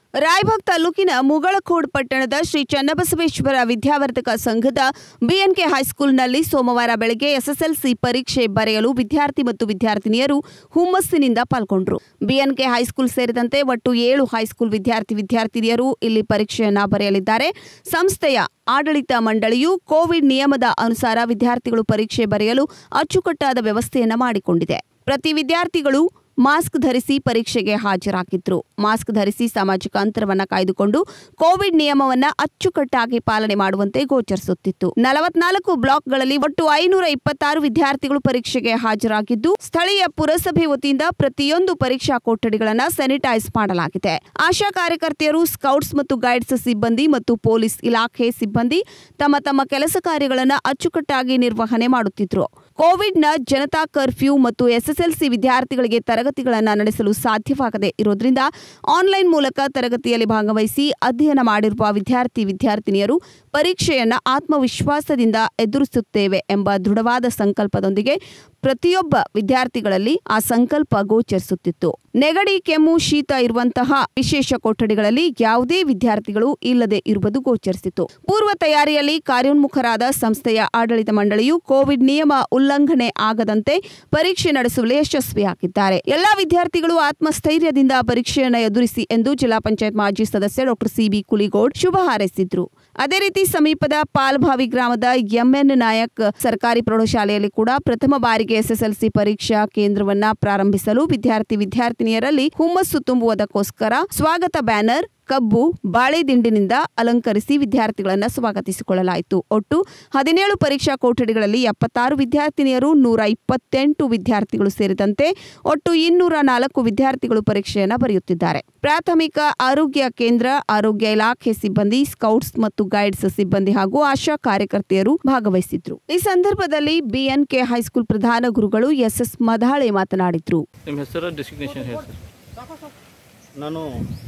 ರಾಯಬಾಗ್ ತಾಲೂಕಿನ ಮುಗಳಖೋಡ್ ಪಟ್ಟಣದ ಶ್ರೀ ಚನ್ನಬಸವೇಶ್ವರ ವಿದ್ಯಾವರ್ಧಕ ಸಂಘದ ಬಿಎನ್ಕೆ ಹೈಸ್ಕೂಲ್ನಲ್ಲಿ ಸೋಮವಾರ ಬೆಳಗ್ಗೆ ಎಸ್ಎಸ್ಎಲ್ಸಿ ಪರೀಕ್ಷೆ ಬರೆಯಲು ವಿದ್ಯಾರ್ಥಿ ಮತ್ತು ವಿದ್ಯಾರ್ಥಿನಿಯರು ಹುಮ್ಮಸ್ಸಿನಿಂದ ಪಾಲ್ಗೊಂಡರು ಬಿಎನ್ಕೆ ಹೈಸ್ಕೂಲ್ ಸೇರಿದಂತೆ ಒಟ್ಟು ಏಳು ಹೈಸ್ಕೂಲ್ ವಿದ್ಯಾರ್ಥಿ ವಿದ್ಯಾರ್ಥಿನಿಯರು ಇಲ್ಲಿ ಪರೀಕ್ಷೆಯನ್ನ ಬರೆಯಲಿದ್ದಾರೆ ಸಂಸ್ಥೆಯ ಆಡಳಿತ ಮಂಡಳಿಯು ಕೋವಿಡ್ ನಿಯಮದ ಅನುಸಾರ ವಿದ್ಯಾರ್ಥಿಗಳು ಪರೀಕ್ಷೆ ಬರೆಯಲು ಅಚ್ಚುಕಟ್ಟಾದ ವ್ಯವಸ್ಥೆಯನ್ನ ಮಾಡಿಕೊಂಡಿದೆ ಪ್ರತಿ ವಿದ್ಯಾರ್ಥಿಗಳು ಮಾಸ್ಕ್ ಧರಿಸಿ ಪರೀಕ್ಷೆಗೆ ಹಾಜರಾಗಿದ್ರು ಮಾಸ್ಕ್ ಧರಿಸಿ ಸಾಮಾಜಿಕ ಅಂತರವನ್ನ ಕಾಯ್ದುಕೊಂಡು ಕೋವಿಡ್ ನಿಯಮವನ್ನ ಅಚ್ಚುಕಟ್ಟಾಗಿ ಪಾಲನೆ ಮಾಡುವಂತೆ ಗೋಚರಿಸುತ್ತಿತ್ತು ನಲವತ್ನಾಲ್ಕು ಬ್ಲಾಕ್ಗಳಲ್ಲಿ ಒಟ್ಟು ಐನೂರ ಇಪ್ಪತ್ತಾರು ವಿದ್ಯಾರ್ಥಿಗಳು ಪರೀಕ್ಷೆಗೆ ಹಾಜರಾಗಿದ್ದು ಸ್ಥಳೀಯ ಪುರಸಭೆ ವತಿಯಿಂದ ಪ್ರತಿಯೊಂದು ಪರೀಕ್ಷಾ ಕೊಠಡಿಗಳನ್ನ ಸ್ಯಾನಿಟೈಸ್ ಮಾಡಲಾಗಿದೆ ಆಶಾ ಕಾರ್ಯಕರ್ತೆಯರು ಸ್ಕೌಟ್ಸ್ ಮತ್ತು ಗೈಡ್ಸ್ ಸಿಬ್ಬಂದಿ ಮತ್ತು ಪೊಲೀಸ್ ಇಲಾಖೆ ಸಿಬ್ಬಂದಿ ತಮ್ಮ ತಮ್ಮ ಕೆಲಸ ಕಾರ್ಯಗಳನ್ನು ಅಚ್ಚುಕಟ್ಟಾಗಿ ನಿರ್ವಹಣೆ ಮಾಡುತ್ತಿದ್ರು ಕೋವಿಡ್ನ ಜನತಾ ಕರ್ಫ್ಯೂ ಮತ್ತು ಎಸ್ಎಸ್ಎಲ್ಸಿ ವಿದ್ಯಾರ್ಥಿಗಳಿಗೆ ತರಗತಿಗಳನ್ನು ನಡೆಸಲು ಸಾಧ್ಯವಾಗದೆ ಇರೋದ್ರಿಂದ ಆನ್ಲೈನ್ ಮೂಲಕ ತರಗತಿಯಲ್ಲಿ ಭಾಗವಹಿಸಿ ಅಧ್ಯಯನ ಮಾಡಿರುವ ವಿದ್ಯಾರ್ಥಿ ವಿದ್ಯಾರ್ಥಿನಿಯರು ಪರೀಕ್ಷೆಯನ್ನ ಆತ್ಮವಿಶ್ವಾಸದಿಂದ ಎದುರಿಸುತ್ತೇವೆ ಎಂಬ ದೃಢವಾದ ಸಂಕಲ್ಪದೊಂದಿಗೆ ಪ್ರತಿಯೊಬ್ಬ ವಿದ್ಯಾರ್ಥಿಗಳಲ್ಲಿ ಆ ಸಂಕಲ್ಪ ಗೋಚರಿಸುತ್ತಿತ್ತು ನೆಗಡಿ ಕೆಮ್ಮು ಶೀತ ಇರುವಂತಹ ವಿಶೇಷ ಕೊಠಡಿಗಳಲ್ಲಿ ಯಾವುದೇ ವಿದ್ಯಾರ್ಥಿಗಳು ಇಲ್ಲದೆ ಇರುವುದು ಗೋಚರಿಸಿತು ಪೂರ್ವ ತಯಾರಿಯಲ್ಲಿ ಕಾರ್ಯೋನ್ಮುಖರಾದ ಸಂಸ್ಥೆಯ ಆಡಳಿತ ಮಂಡಳಿಯು ಕೋವಿಡ್ ನಿಯಮ ಉಲ್ಲಂಘನೆ ಆಗದಂತೆ ಪರೀಕ್ಷೆ ನಡೆಸುವಲ್ಲಿ ಯಶಸ್ವಿಯಾಗಿದ್ದಾರೆ ಎಲ್ಲಾ ವಿದ್ಯಾರ್ಥಿಗಳು ಆತ್ಮಸ್ಥೈರ್ಯದಿಂದ ಪರೀಕ್ಷೆಯನ್ನು ಎದುರಿಸಿ ಎಂದು ಜಿಲ್ಲಾ ಪಂಚಾಯತ್ ಮಾಜಿ ಸದಸ್ಯ ಡಾಕ್ಟರ್ ಸಿಬಿ ಕುಲಿಗೌಡ್ ಶುಭ ಹಾರೈಸಿದ್ರು ಅದೇ ರೀತಿ ಸಮೀಪದ ಪಾಲ್ಭಾವಿ ಗ್ರಾಮದ ಎಂಎನ್ ನಾಯಕ್ ಸರ್ಕಾರಿ ಪ್ರೌಢಶಾಲೆಯಲ್ಲಿ ಕೂಡ ಪ್ರಥಮ ಬಾರಿಗೆ ಎಸ್ಎಸ್ಎಲ್ಸಿ ಪರೀಕ್ಷಾ ಕೇಂದ್ರವನ್ನ ಪ್ರಾರಂಭಿಸಲು ವಿದ್ಯಾರ್ಥಿ ವಿದ್ಯಾರ್ಥಿನಿಯರಲ್ಲಿ ಹುಮ್ಮಸ್ಸು ತುಂಬುವುದಕ್ಕೋಸ್ಕರ ಸ್ವಾಗತ ಬ್ಯಾನರ್ ಕಬ್ಬು ಬಾಳೆ ದಿಂಡಿನಿಂದ ಅಲಂಕರಿಸಿ ವಿದ್ಯಾರ್ಥಿಗಳನ್ನು ಸ್ವಾಗತಿಸಿಕೊಳ್ಳಲಾಯಿತು ಒಟ್ಟು ಹದಿನೇಳು ಪರೀಕ್ಷಾ ಕೊಠಡಿಗಳಲ್ಲಿ ಎಪ್ಪತ್ತಾರು ವಿದ್ಯಾರ್ಥಿನಿಯರು ನೂರ ಇಪ್ಪತ್ತೆಂಟು ವಿದ್ಯಾರ್ಥಿಗಳು ಸೇರಿದಂತೆ ಒಟ್ಟು ಇನ್ನೂರ ನಾಲ್ಕು ವಿದ್ಯಾರ್ಥಿಗಳು ಪರೀಕ್ಷೆಯನ್ನು ಬರೆಯುತ್ತಿದ್ದಾರೆ ಪ್ರಾಥಮಿಕ ಆರೋಗ್ಯ ಕೇಂದ್ರ ಆರೋಗ್ಯ ಇಲಾಖೆ ಸಿಬ್ಬಂದಿ ಸ್ಕೌಟ್ಸ್ ಮತ್ತು ಗೈಡ್ಸ್ ಸಿಬ್ಬಂದಿ ಹಾಗೂ ಆಶಾ ಕಾರ್ಯಕರ್ತೆಯರು ಭಾಗವಹಿಸಿದ್ರು ಈ ಸಂದರ್ಭದಲ್ಲಿ ಬಿಎನ್ಕೆ ಹೈಸ್ಕೂಲ್ ಪ್ರಧಾನ ಗುರುಗಳು ಎಸ್ಎಸ್ ಮದಾಳೆ ಮಾತನಾಡಿದ್ರು ನಿಮ್ಮ ಹೆಸರು ಡೆಸಿಗ್ನೇಷನ್ ಹೇಳಿ ಸರ್ ನಾನು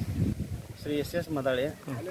Shri S S Madale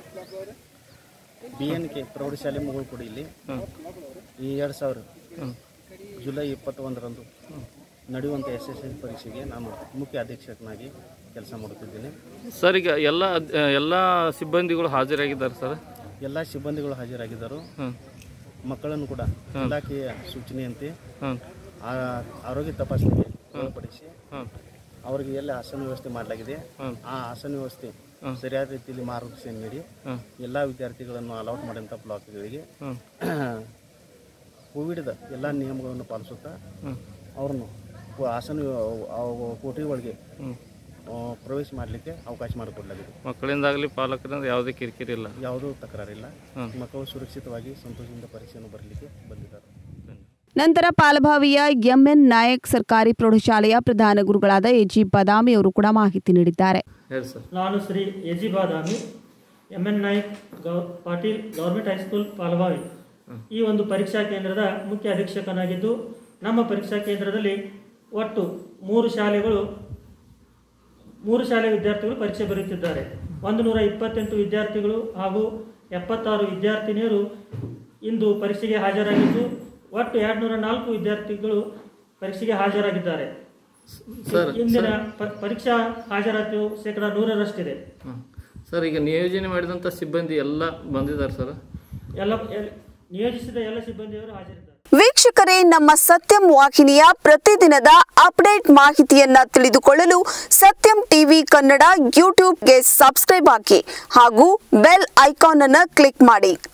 B N K ಪ್ರೌಢಶಾಲೆ ಮುಗುಳ್ಕೊಡಿ ಇಲ್ಲಿ ಈ ಎರಡು ಸಾವಿರ ಜುಲೈ ಇಪ್ಪತ್ತೊಂದರಂದು ನಡೆಯುವಂಥ ಎಸ್ ಎಸ್ ಎಲ್ ಪರೀಕ್ಷೆಗೆ ನಾನು ಮುಖ್ಯ ಅಧೀಕ್ಷಕನಾಗಿ ಕೆಲಸ ಮಾಡುತ್ತಿದ್ದೇನೆ ಸರ್ ಈಗ ಎಲ್ಲ ಅದ್- ಎಲ್ಲ ಸಿಬ್ಬಂದಿಗಳು ಹಾಜರಾಗಿದ್ದಾರೆ ಸರ್ ಎಲ್ಲ ಸಿಬ್ಬಂದಿಗಳು ಹಾಜರಾಗಿದ್ದರು ಹಾಂ ಮಕ್ಕಳನ್ನು ಕೂಡ ಇಲಾಖೆಯ ಸೂಚನೆಯಂತೆ ಹಾಂ ಆ- ಆರೋಗ್ಯ ತಪಾಸಣೆಗೆ ಒಳಪಡಿಸಿ ಹಾಂ ಅವರಿಗೆ ಎಲ್ಲ ಆಸನ ವ್ಯವಸ್ಥೆ ಮಾಡಲಾಗಿದೆ ಹ್ಮ್. ಆ ಆಸನ ವ್ಯವಸ್ಥೆ ಸರಿಯಾದ ರೀತಿಯಲ್ಲಿ ಮಾರ್ಗದರ್ಶನ ನೀಡಿ ಹಾಂ ಎಲ್ಲ ವಿದ್ಯಾರ್ಥಿಗಳನ್ನು ಅಲೌಟ್ ಮಾಡಿದಂಥ ಬ್ಲಾಕ್ಗಳಿಗೆ ಹಾಂ ಕೋವಿಡ್ದ ಎಲ್ಲ ನಿಯಮಗಳನ್ನು ಪಾಲಿಸುತ್ತಾ ಹಾಂ ಅವ್ರನ್ನು ಕೋ- ಆಸನ ಅವು ಕೋಟೆ ಒಳಗೆ ಹ್ಞೂ ಆ, ಪ್ರವೇಶ ಮಾಡಲಿಕ್ಕೆ ಅವಕಾಶ ಮಾಡಿಕೊಡಲಾಗಿದೆ ಮಕ್ಕಳಿಂದಾಗಲಿ ಪಾಲಕರಿಂದ ಯಾವುದೇ ಕಿರಿಕಿರಿ ಇಲ್ಲ ಯಾವುದೂ ತಕರಾರಿಲ್ಲ ಹ್ಮ್. ಮಕ್ಕಳು ಸುರಕ್ಷಿತವಾಗಿ ಸಂತೋಷದಿಂದ ಪರೀಕ್ಷೆಯನ್ನು ಬರಲಿಕ್ಕೆ ಬಂದಿದ್ದಾರೆ ನಂತರ ಪಾಲಭಾವಿಯ ಎಂಎನ್ ನಾಯಕ್ ಸರ್ಕಾರಿ ಪ್ರೌಢಶಾಲೆಯ ಪ್ರಧಾನ ಗುರುಗಳಾದ ಎಜಿ ಬದಾಮಿ ಅವರು ಕೂಡ ಮಾಹಿತಿ ನೀಡಿದ್ದಾರೆ ಹೇಳಿ ಸರ್ ನಾನು Shri AG Badami M N Naik ಗೌ ಪಾಟೀಲ್ ಗೌರ್ಮೆಂಟ್ ಹೈಸ್ಕೂಲ್ ಪಾಲ್ವಾವಿ ಈ ಒಂದು ಪರೀಕ್ಷಾ ಕೇಂದ್ರದ ಮುಖ್ಯ ಅಧೀಕ್ಷಕನಾಗಿದ್ದು ನಮ್ಮ ಪರೀಕ್ಷಾ ಕೇಂದ್ರದಲ್ಲಿ ಒಟ್ಟು ಮೂರು ಶಾಲೆಗಳು ಮೂರು ಶಾಲೆ ವಿದ್ಯಾರ್ಥಿಗಳು ಪರೀಕ್ಷೆ ಬರೆಯುತ್ತಿದ್ದಾರೆ ಒಂದು ನೂರ ಇಪ್ಪತ್ತೆಂಟು ವಿದ್ಯಾರ್ಥಿಗಳು ಹಾಗೂ ಎಪ್ಪತ್ತಾರು ವಿದ್ಯಾರ್ಥಿನಿಯರು ಇಂದು ಪರೀಕ್ಷೆಗೆ ಹಾಜರಾಗಿದ್ದು ಒಟ್ಟು ಎರಡುನೂರ ನಾಲ್ಕು ವಿದ್ಯಾರ್ಥಿಗಳು ಪರೀಕ್ಷೆಗೆ ಹಾಜರಾಗಿದ್ದಾರೆ ಸರ್ ಇಂದಿನ ಪ- ಪರೀಕ್ಷಾ ಹಾಜರಾತಿಯು ಶೇಕಡ ನೂರರಷ್ಟಿದೆ ಹಾಂ ಸರ್ ಈಗ ನಿಯೋಜನೆ ಮಾಡಿದಂಥ ಸಿಬ್ಬಂದಿ ಎಲ್ಲ ಬಂದಿದ್ದಾರೆ ಸರ್ ಎಲ್ಲ ಎಲ್- ನಿಯೋಜಿಸಿದ ಎಲ್ಲ ಸಿಬ್ಬಂದಿಯವರು ಹಾಜರಿದ್ದಾರೆ ವೀಕ್ಷಕರೇ ನಮ್ಮ ಸತ್ಯಂ ವಾಹಿನಿಯ ಪ್ರತಿದಿನದ ಅಪ್ಡೇಟ್ ಮಾಹಿತಿಯನ್ನ ತಿಳಿದುಕೊಳ್ಳಲು ಸತ್ಯಂ ಟಿವಿ ಕನ್ನಡ ಯೂಟ್ಯೂಬ್ಗೆ ಸಬ್ಸ್ಕ್ರೈಬ್ ಹಾಕಿ ಹಾಗೂ ಬೆಲ್ ಐಕಾನ್ ಅನ್ನು ಕ್ಲಿಕ್ ಮಾಡಿ